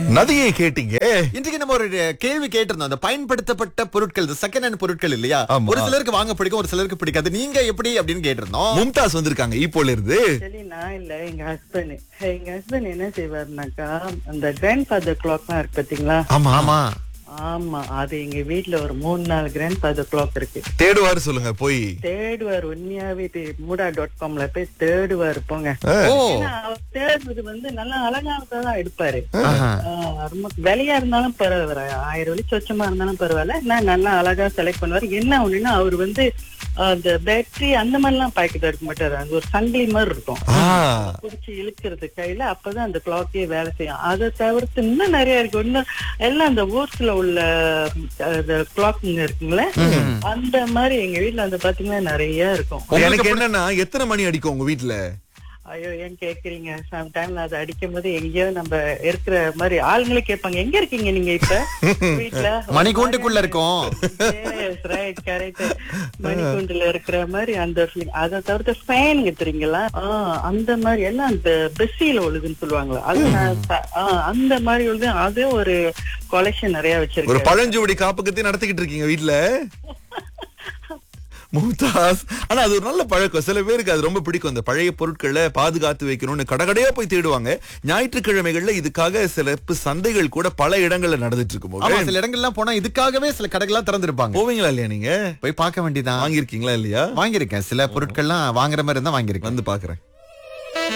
நதியை கேட்டீங்க இன்றைக்கு நம்ம ஒரு கேள்வி கேட்டிருந்தோம் அந்த பயன்படுத்தப்பட்ட பொருட்கள் செகண்ட் ஹேண்ட் பொருட்கள் இல்லையா ஆமா. ஒரு சிலருக்கு வாங்க பிடிக்கும் ஒரு சிலருக்கு பிடிக்காது நீங்க எப்படி அப்படின்னு கேட்டிருந்தோம் மும்தாஸ் வந்திருக்காங்க ஈப்போல இருந்து சரி நான் இல்ல எங்க ஹஸ்பண்ட் எங்க ஹஸ்பண்ட் என்ன செய்வாருனாக்கா அந்த கிராண்ட் ஃபாதர் கிளாக்லாம் இருக்கு பாத்தீங்களா ஆமா ஆமா ஆமா அது எங்க வீட்ல ஒரு மூணு நாலு கிராண்ட் ஃபாதர் கிளாக் இருக்கு தேடுவாரு சொல்லுங்க போய் தேடுவார் உண்மையாவே மூடா டாட் காம்ல போய் தேடுவார் போங்க ஓ ஏன்னா அவர் தேடுறது வந்து நல்லா அழகானதா தான் எடுப்பாரு ஆஹா. ஆஹ் ரொம்ப விலையா இருந்தாலும் பரவாயில்ல ஆயிரம் வழி சொச்சமா இருந்தாலும் பரவாயில்ல நான் நல்லா அழகா செலக்ட் பண்ணுவாரு என்ன ஒண்ணுன்னா அவர் வந்து ஆஹ் அந்த பேட்டரி அந்த மாதிரி எல்லாம் பாக்கெட் எடுக்க மாட்டாரு அங்க ஒரு சங்கிலி மாதிரி இருக்கும் ஆ, புடிச்சு இழுக்கிறது கையில அப்பதான் அந்த கிளாக்கே வேலை செய்யும் அதை தவிர்த்து இன்னும் நிறைய இருக்கு இன்னும் எல்லாம் அந்த ஊர்ஸ்ல உள்ள கிளாக்குங்க இருக்குங்களே அந்த மாதிரி எங்க வீட்ல வந்து பாத்தீங்கன்னா நிறைய இருக்கும் எனக்கு என்னன்னா எத்தனை மணி அடிக்கும் உங்க வீட்ல ஐயோ ஏன் கேக்குறீங்க சம் டைம்ல அதை அடிக்கும் போது எங்கேயோ நம்ம இருக்கிற மாதிரி ஆளுங்களே கேட்பாங்க எங்க இருக்கீங்க நீங்க இப்ப வீட்ல மணிக்கூண்டுக்குள்ள இருக்கோம் ரைட் கரெக்ட் மணிக்கூண்டுல இருக்கிற மாதிரி அந்த feeling. அதை தவிர்த்து ஃபேனுங்க தெரியுங்களா ஆஹ் அந்த மாதிரி எல்லாம் அந்த பெஸ்ஸில ஒழுகுன்னு சொல்லுவாங்களா அது நான் ப- ஆஹ் அந்த மாதிரி ஒழுது அது ஒரு கொலெக்ஷன் நிறைய ஒரு வச்சிருக்கேன் பழஞ்சுவடி காப்பகத்தையும் நடத்திக்கிட்டு இருக்கீங்க வீட்ல மும்தாஸ் ஆனா அது ஒரு நல்ல பழக்கம் சில பேருக்கு அது ரொம்ப பிடிக்கும் அந்த பழைய பொருட்களை பாதுகாத்து வைக்கணும்னு கடைக்கடையா போய் தேடுவாங்க ஞாயிற்றுக்கிழமைகள்ல இதுக்காக சிறப்பு சந்தைகள் கூட பல இடங்கள்ல நடந்துட்டு இருக்கும் ஆமா போது சில இடங்கள்லாம் போனா இதுக்காகவே சில கடைகள்லாம் திறந்திருப்பாங்க போவீங்களா இல்லையா நீங்க போய் பார்க்க வேண்டியதான் வாங்கியிருக்கீங்களா இல்லையா வாங்கியிருக்கேன் சில பொருட்கள்லாம் வாங்குற மாதிரி இருந்தா வாங்கியிருக்கேன் வந்து பாக்குறேன்